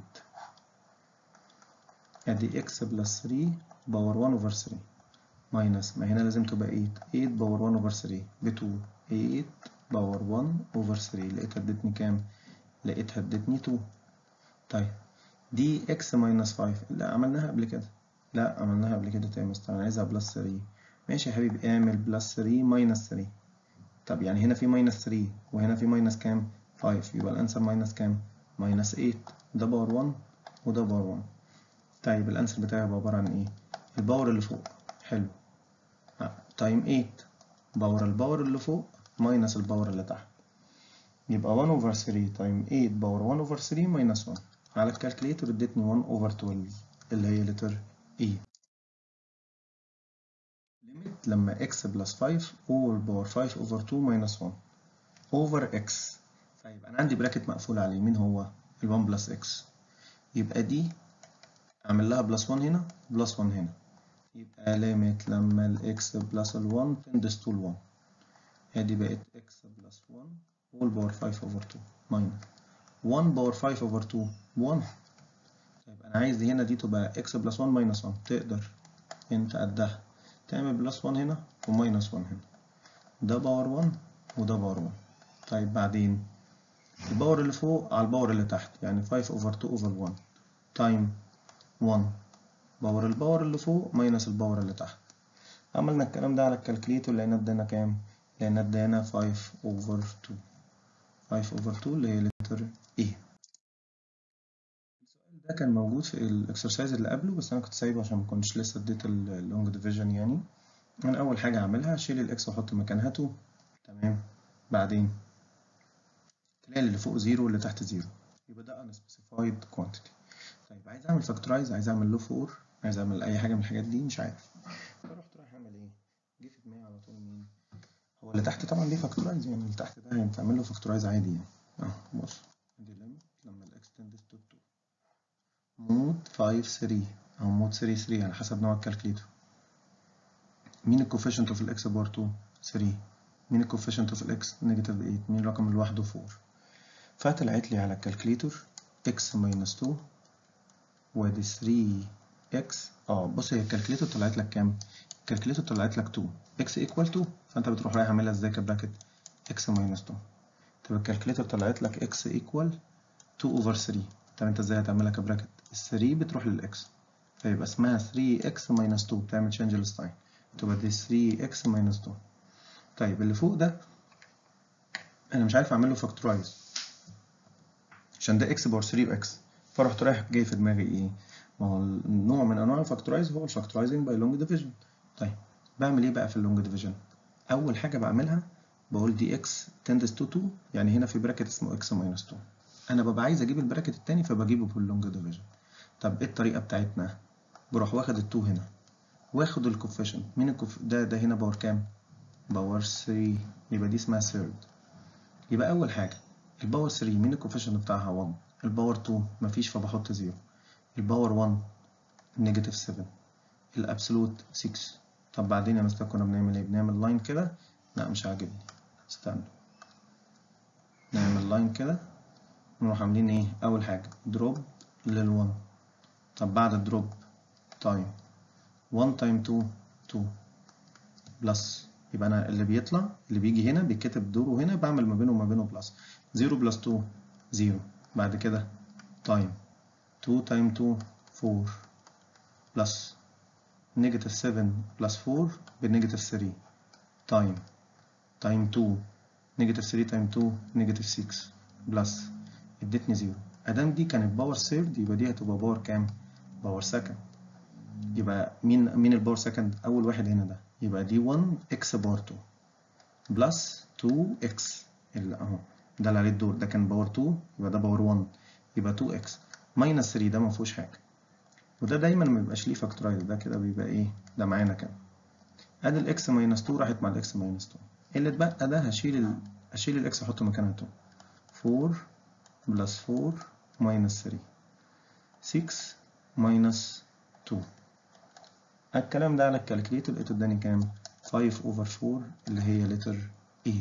ادي x بلس 3 باور 1 over 3 ماينس ما هنا لازم تبقى 8 8 باور 1 over 3 ب 2 8 باور 1 over 3 لقيتها ادتني كام؟ لقيتها ادتني 2 طيب دي x ماينس 5 لا عملناها قبل كده لا عملناها قبل كده تاني مستر انا عايزها بلس 3 ماشي يا حبيبي اعمل بلس 3 ماينس 3 طب يعني هنا في ماينس 3 وهنا في ماينس كام؟ 5 يبقى الانسر ماينس كام؟ ماينس 8 ده باور 1 وده باور 1 طيب الانسر بتاعي هيبقى عبارة عن ايه؟ الباور اللي فوق حلو تايم 8 باور الباور اللي فوق ماينس الباور اللي تحت يبقى 1 over 3 تايم 8 باور 1 over 3 ماينس 1 على الكالكليتر ادتني 1 over 12 اللي هي لتر E ليميت لما x بلس 5 over باور 5 over 2 ماينس 1 over x طيب انا عندي براكت مقفول عليه مين هو ال 1 بلس x يبقى دي اعمل لها بلس 1 هنا بلس 1 هنا يبقى ليميت لما ال x بلس ال 1 تندس to ال 1 ادي بقت x بلس 1 whole باور 5 over 2 ماينس 1 باور 5 over 2 1 طيب انا عايز دي هنا دي تبقى x بلس 1 ماينس 1 تقدر انت قدها تعمل بلس 1 هنا وماينس 1 هنا ده باور 1 وده باور 1 طيب بعدين الباور اللي فوق على الباور اللي تحت يعني 5 over 2 over 1 تايم 1 باور الباور اللي فوق ماينس الباور اللي تحت عملنا الكلام ده على الكالكليتور لقينا ادانا كام؟ لقينا ادانا 5 over 2 5 over 2 اللي هي لتر E السؤال ده كان موجود في الاكسرسايز اللي قبله بس انا كنت سايبه عشان ما كنتش لسه اديت اللونج ديفيجن يعني انا اول حاجه اعملها اشيل الاكس واحط مكانها 2 تمام بعدين تلاقي اللي فوق زيرو واللي تحت زيرو يبقى ده unspecified quantity طيب عايز اعمل فاكتورايز عايز اعمل له فور عايز اعمل اي حاجه من الحاجات دي مش عارف فرحت رايح اعمل ايه جه في دماغي على طول مين هو اللي تحت طبعا ليه فاكتورايز يعني اللي تحت ده هيتعمل له فاكتورايز عادي يعني اه بص دي ليميت لما الاكس تندس تو 2 مود 5 3 او مود 3 3 على حسب نوع الكالكليتر مين الكوفيشنت اوف الاكس بار 2 3 مين الكوفيشنت اوف الاكس نيجاتيف 8 مين الرقم اللي لوحده 4 فطلعت لي على الكالكليتر x ماينس 2 وادي 3x اه بص هي الكالكليتر طلعت لك كام؟ الكالكليتر طلعت لك 2 x ايكوال 2 فانت بتروح رايح عاملها ازاي كبراكت x ماينس 2 طب الكالكليتر طلعت لك x ايكوال 2 اوفر 3 طب انت ازاي هتعملها كبراكت؟ ال 3 بتروح للاكس فيبقى اسمها 3x ماينس 2 بتعمل تشينج للساين تبقى دي 3x ماينس 2 طيب اللي فوق ده انا مش عارف اعمل له فاكتورايز عشان ده x باور 3 x فرحت رايح جاي في دماغي ايه؟ ما هو نوع من انواع الفاكتورايز هو الفاكتورايزنج باي لونج ديفيجن طيب بعمل ايه بقى في اللونج ديفيجن؟ اول حاجه بعملها بقول دي x تندس تو 2 يعني هنا في براكت اسمه x ماينس 2 انا ببقى عايز اجيب البراكت التاني فبجيبه باللونج ديفيجن طب ايه الطريقه بتاعتنا؟ بروح واخد ال 2 هنا واخد الكوفيشنت مين الكوف ده ده هنا باور كام؟ باور 3 يبقى دي اسمها ثيرد يبقى اول حاجه الباور 3 مين الكوفيشنت بتاعها 1 الباور 2 مفيش فبحط 0 الباور 1 نيجاتيف 7 الابسولوت 6 طب بعدين يا مستر كنا بنعمل ايه بنعمل لاين كده لا مش عاجبني استنى نعمل لاين كده نروح عاملين ايه اول حاجه دروب لل1 طب بعد الدروب تايم 1 تايم 2 2 بلس يبقى انا اللي بيطلع اللي بيجي هنا بيتكتب دوره هنا بعمل ما بينه وما بينه بلس 0 بلس 2 0 بعد كده تايم 2 تايم 2 4 بلس نيجاتيف 7 بلس 4 بالنيجاتيف 3 تايم تايم 2 نيجاتيف 3 تايم 2 نيجاتيف 6 بلس ادتني 0 ادام دي كانت باور سيفد يبقى دي هتبقى باور كام؟ باور سكند يبقى مين مين الباور سكند؟ اول واحد هنا ده يبقى دي 1 اكس باور 2 بلس 2 اكس اللي اهو ده اللي عليه الدور ده كان باور 2 يبقى ده باور 1 يبقى 2 اكس ماينس 3 ده ما فيهوش حاجه وده دايما ما بيبقاش ليه فاكتورايز ده كده بيبقى ايه ده معانا كده ادي الاكس ماينس 2 راحت مع الاكس ماينس 2 اللي اتبقى ده هشيل ال... هشيل الاكس احطه مكانها 2 4 بلس 4 ماينس 3 6 ماينس 2 الكلام ده على الكالكليتر لقيته اداني كام 5 اوفر 4 اللي هي لتر A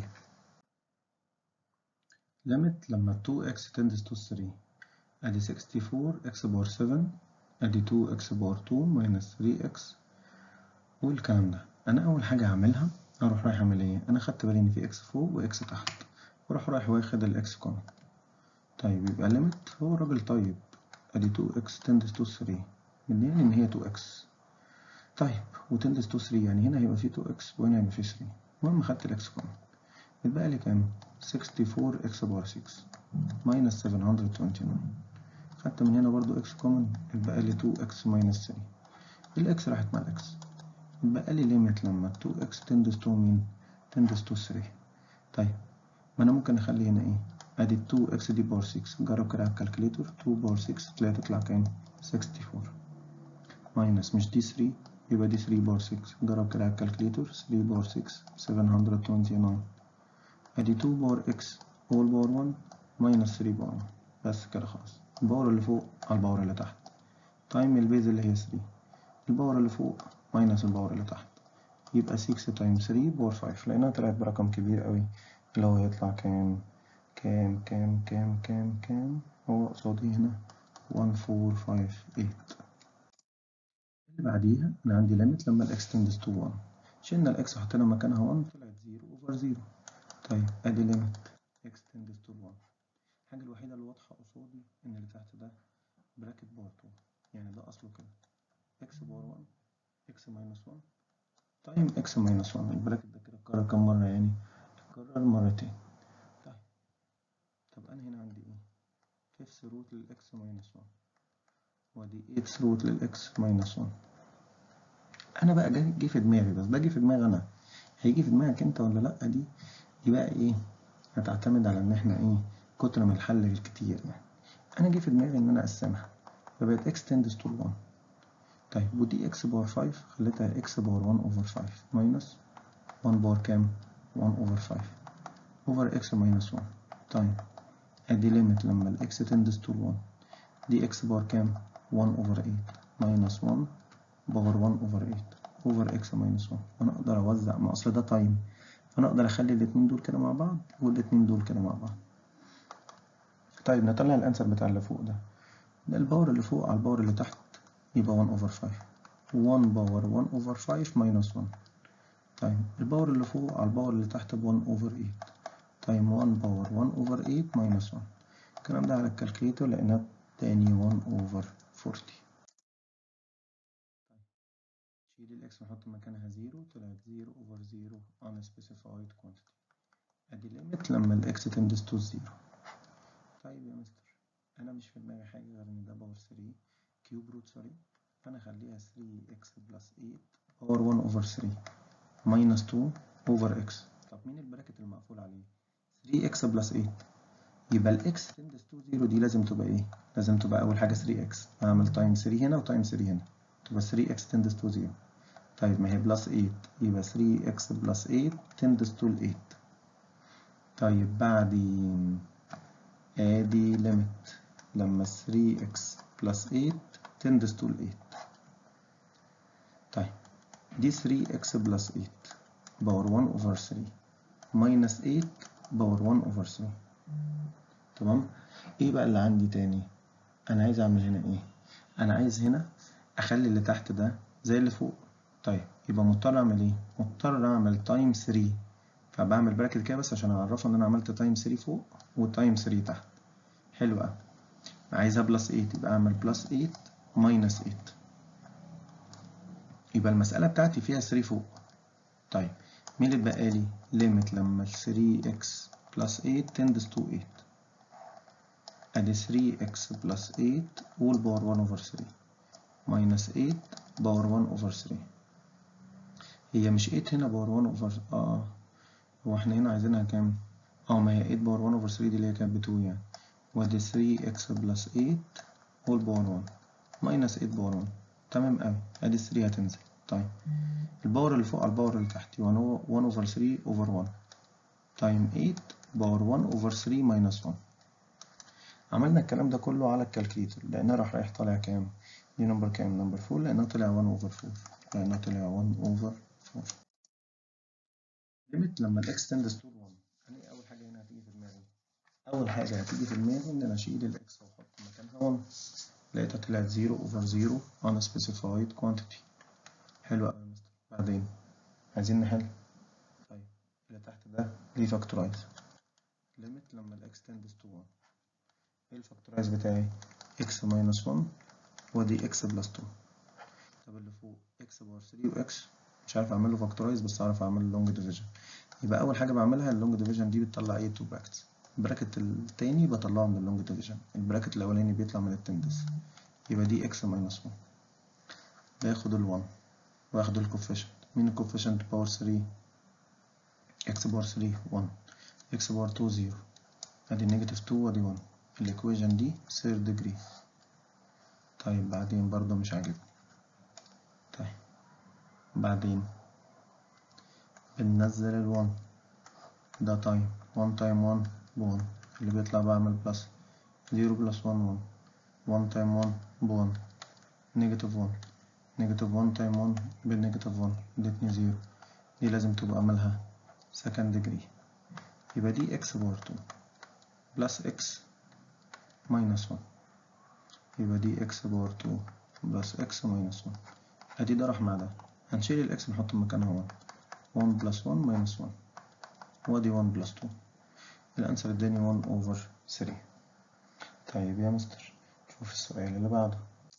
limit لما 2x tends to 3 ادي 64 x بار 7 ادي 2x بار 2 minus 3x والكلام ده انا اول حاجه هعملها اروح رايح اعمل ايه انا خدت بالي ان في x فوق واكس تحت واروح رايح واخد الاكس كومن طيب يبقى limit هو راجل طيب ادي 2x tends to 3 منين ان هي 2x طيب وتندس تو 3 يعني هنا هيبقى فيه 2x وهنا هيبقى فيه 3 المهم خدت الاكس كومن يتبقى لي كام 64 اكس بار 6 ماينس 729 خدت من هنا برضو اكس كومن يتبقى لي 2x ماينس 3 الاكس راحت مع الاكس يتبقى لي ليميت لما 2x تندس تو مين تندس تو 3 طيب ما انا ممكن اخلي هنا ايه ادي 2x دي بار 6 جرب كده على الكالكليتور 2 بار 6 تلاقي تطلع كام 64 ماينس مش دي 3 يبقى دي 3 بار 6 جرب كده على الكالكليتور 3 بار 6 729 ادي 2 بار x اول بار 1 ماينس 3 بار 1 بس كده خلاص الباور اللي فوق على الباور اللي تحت تايم البيز اللي هي 3 الباور اللي فوق ماينس الباور اللي تحت يبقى 6 تايم 3 بار 5 لقيناها طلعت برقم كبير قوي اللي هو يطلع كام كام كام كام كام كام هو قصادي هنا 1458 اللي بعديها انا عندي ليميت لما الاكس تندس تو 1 شلنا الاكس حطينا مكانها 1 طلعت 0 اوفر 0 طيب ادي ليميت اكس تندس تو 1 الحاجه الوحيده اللي واضحه قصادي ان اللي تحت ده براكت بار 2 يعني ده اصله كده اكس بار 1 اكس ماينس 1 تايم اكس ماينس 1 البراكت ده كده اتكرر كام مره يعني اتكرر مرتين طيب طب انا هنا عندي ايه فيفث روت للاكس ماينس 1 ودي 8 روت للاكس ماينس 1 انا بقى جه في دماغي بس ده جه في دماغي انا هيجي في دماغك انت ولا لا دي دي بقى ايه هتعتمد على ان احنا ايه كتر من الحل الكتير يعني انا جه في دماغي ان انا اقسمها فبقت اكس تندس تو 1 طيب ودي اكس باور 5 خليتها اكس باور 1 اوفر 5 ماينس 1 باور كام 1 اوفر 5 اوفر اكس ماينس 1 طيب ادي ليميت لما الاكس تندس تو 1 دي اكس باور كام 1 اوفر 8 ماينس 1 باور 1 اوفر 8 اوفر اكس ماينس 1 وانا اقدر اوزع ما اصل ده تايم فانا اقدر اخلي الاتنين دول كده مع بعض والاتنين دول كده مع بعض طيب نطلع الانسر بتاع اللي فوق ده ده الباور اللي فوق على الباور اللي تحت يبقى 1 اوفر 5 1 باور 1 اوفر 5 ماينس 1 طيب الباور اللي فوق على الباور اللي تحت ب 1 اوفر 8 طيب 1 باور 1 اوفر 8 ماينس 1 الكلام ده على الكالكليتر لقيناه تاني 1 اوفر 40 شيل الاكس ونحط مكانها 0 طلعت 0 اوفر 0 unspecified quantity ادي ليميت لما الاكس تندس تو 0 طيب يا مستر انا مش في دماغي حاجه غير ان ده باور 3 كيوب روت سوري فانا اخليها 3 اكس بلس 8 باور 1 اوفر 3 ماينس 2 اوفر اكس طب مين البراكت المقفول عليه 3 اكس بلس 8 يبقى الاكس تندس تو 0 دي لازم تبقى ايه لازم تبقى اول حاجه 3 اكس اعمل تايم 3 هنا وتايم 3 هنا تبقى 3 اكس تندس تو 0 طيب ما هي بلس 8 يبقى 3 اكس بلس 8 تندس تو 8 طيب بعدين ادي ليميت لما 3 اكس بلس 8 تندس تو 8 طيب دي 3 اكس بلس 8 باور 1 اوفر 3 ماينس 8 باور 1 اوفر 3 تمام ايه بقى اللي عندي تاني انا عايز اعمل هنا ايه انا عايز هنا اخلي اللي تحت ده زي اللي فوق طيب يبقى مضطر اعمل ايه مضطر اعمل تايم 3 فبعمل براكت كده بس عشان اعرفه ان انا عملت تايم 3 فوق وتايم 3 تحت حلو قوي عايزها بلس 8 يبقى اعمل بلس 8 ماينس 8 يبقى المسألة بتاعتي فيها 3 فوق طيب مين اللي اتبقى لي ليميت لما 3x بلس 8 تندس تو 8 ادي 3x بلس 8 all باور 1 over 3 minus 8 باور 1 over 3 هي مش 8 هنا باور 1 over اه هو احنا هنا عايزينها كام؟ اه ما هي 8 باور 1 over 3 دي اللي هي كانت ب 2 يعني وادي 3x بلس 8 all باور 1 minus 8 باور 1 تمام قوي ادي 3 هتنزل طيب الباور اللي فوق على الباور اللي تحت يبقى هو 1 over 3 over 1 تايم 8 باور 1 over 3 minus 1 عملنا الكلام ده كله على الكالكليتر لقيناه راح رايح طالع كام؟ دي نمبر كام؟ نمبر 4 لقيناه طلع 1 over 4 لأنه طلع 1 over 4 ليميت لما الإكس تندس to 1 يعني أول حاجة هنا هتيجي في دماغي أول حاجة هتيجي في دماغي إن أنا أشيل الإكس وأحط مكانها 1 لقيتها طلعت 0 over 0 unspecified quantity حلو أوي يا مستر بعدين عايزين نحل طيب اللي تحت ده ليه فاكتورايز ليميت لما الإكس تندس to 1 إيه الفاكتورايز بتاعي x minus 1 ودي x بلس 2 طب اللي فوق x باور 3 و x مش عارف اعمل له فاكتورايز بس اعرف اعمل له لونج ديفيجن يبقى اول حاجه بعملها اللونج ديفيجن دي بتطلع ايه تو براكتس البراكت التاني بطلعه من اللونج ديفيجن البراكت الاولاني بيطلع من التندس يبقى دي x minus 1 باخد ال 1 واخد الكوفيشنت مين الكوفيشنت باور 3 x باور 3 1 x باور 2 0 ادي نيجاتيف 2 وادي 1 الايكويشن دي third degree طيب بعدين برضه مش عاجبني طيب بعدين بننزل ال 1 ده تايم 1 تايم 1 ب 1 اللي بيطلع بعمل بلس 0 بلس 1 1 1 تايم 1 ب 1 نيجاتيف 1 نيجاتيف 1 تايم 1 بالنيجاتيف 1 ادتني 0 دي لازم تبقى عملها second degree يبقى دي x باور 2 بلس x minus 1 يبقى دي x باور 2 بلس x minus 1 ادي ده راح مع ده هنشيل الاكس نحط مكانها 1 1 بلس 1 minus 1 وادي 1 بلس 2 الانسر اداني 1 اوفر 3 طيب يا مستر شوف السؤال اللي بعده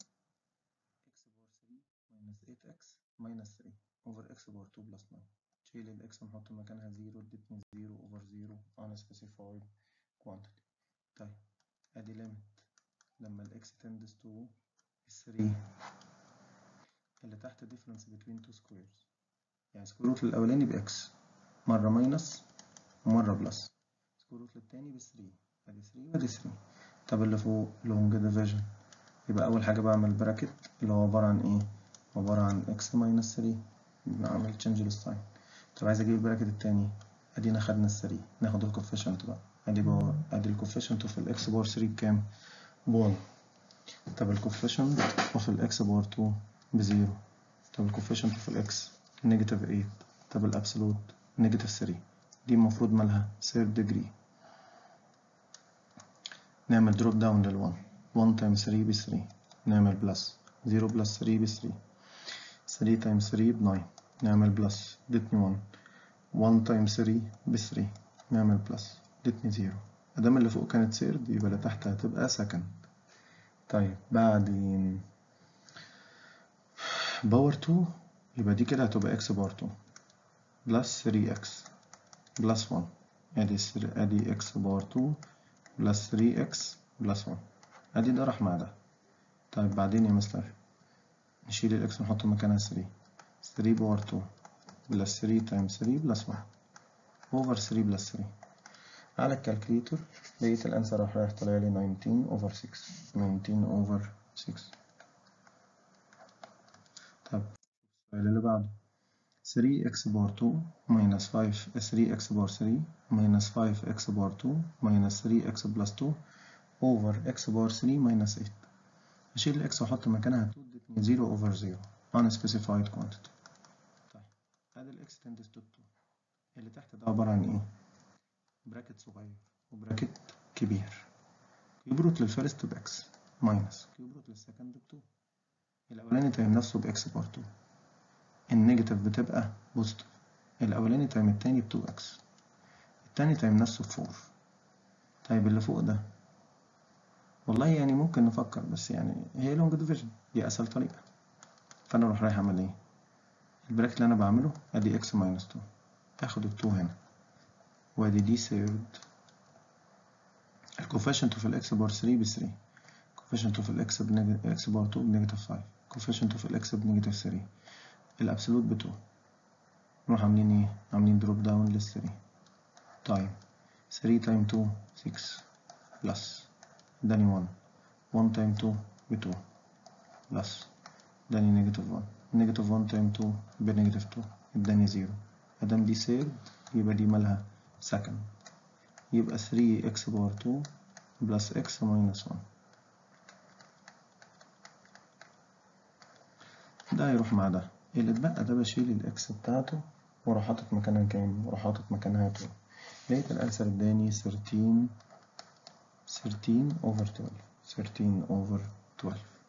x باور 3 minus 8x minus 3 over x باور 2 بلس 9 شيل الاكس نحط مكانها 0 ادتني 0 over 0 unspecified quantity طيب ادي limit لما الاكس tends to 3 اللي تحت difference between two squares يعني سكوير روت الأولاني بإكس مرة ماينس ومرة بلس سكوير روت للتاني بثري أدي ثري وأدي ثري طب اللي فوق لونج ديفيجن يبقى أول حاجة بعمل براكت اللي هو عبارة عن إيه؟ عبارة عن إكس ماينس ثري بعمل تشينج للساين طب عايز أجيب البراكت التاني أدينا خدنا الثري ناخد الكوفيشنت بقى أدي باور أدي الكوفيشنت في الإكس باور ثري بكام؟ بون طب الكوفيشنت وفي الإكس باور تو بزيرو طب الكوفيشنت في الإكس نيجاتيف 8 طب الابسولوت نيجاتيف 3 دي المفروض مالها third degree نعمل دروب داون لل 1 1 تايمز 3 ب 3 نعمل بلس 0 بلس 3 ب 3 3 تايمز 3 ب 9 نعمل بلس ادتني 1 1 تايمز 3 ب 3 نعمل بلس ادتني 0 ادام اللي فوق كانت third يبقى اللي تحت هتبقى second طيب بعدين باور 2 يبقى دي كده هتبقى x باور 2 بلس 3x بلس 1 ادي ادي x باور 2 بلس 3x بلس 1 ادي ده راح مع ده طيب بعدين يا مستر نشيل الاكس ونحط مكانها 3 3 باور 2 بلس 3 تايمز 3 بلس 1 اوفر 3 بلس 3 على الكالكليتر لقيت الانسر راح رايح طالع لي 19 اوفر 6 19 اوفر 6 طب السؤال اللي بعده 3x باور 2 minus 5 3x باور 3 minus 5x باور 2 minus 3x بلس 2 over x باور 3 minus 8 أشيل الx وأحط مكانها 2 ادتني 0 over 0 unspecified quantity طيب أدي الx tends to 2 اللي تحت ده عبارة عن إيه؟ براكت صغير وبراكت كبير كيوب روت للفيرست بإكس ماينس كيوب روت للسكند ب 2 الأولاني تايم نفسه بإكس باور 2 النيجاتيف بتبقى بوزيتيف الأولاني تايم التاني ب 2x التاني تايم نفسه ب 4 طيب اللي فوق ده والله يعني ممكن نفكر بس يعني هي لونج ديفيجن دي أسهل طريقة فأنا أروح رايح أعمل إيه؟ البراكت اللي أنا بعمله أدي x ماينس 2 آخد ال 2 هنا وأدي دي سيرد الكوفيشنت في الإكس باور 3 ب 3 كوفيشنت في الإكس بإكس باور 2 بنيجاتيف 5 كوفيشنت في الإكس بنيجاتيف 3 الابسولوت ب 2 نروح عاملين ايه عاملين دروب داون لل 3 تايم 3 تايم 2 6 بلس اداني 1 1 تايم 2 ب 2 بلس اداني نيجاتيف 1 نيجاتيف 1 تايم 2 بنيجاتيف 2 اداني 0 ادام دي سيرد يبقى دي مالها سكند يبقى 3 اكس باور 2 بلس اكس ماينس 1 ده يروح مع ده اللي اتبقى ده بشيل الإكس بتاعته وأروح حاطط مكانها كام؟ وأروح حاطط مكانها 2 لقيت الأنسر اداني 13 13 over 12 13 over 12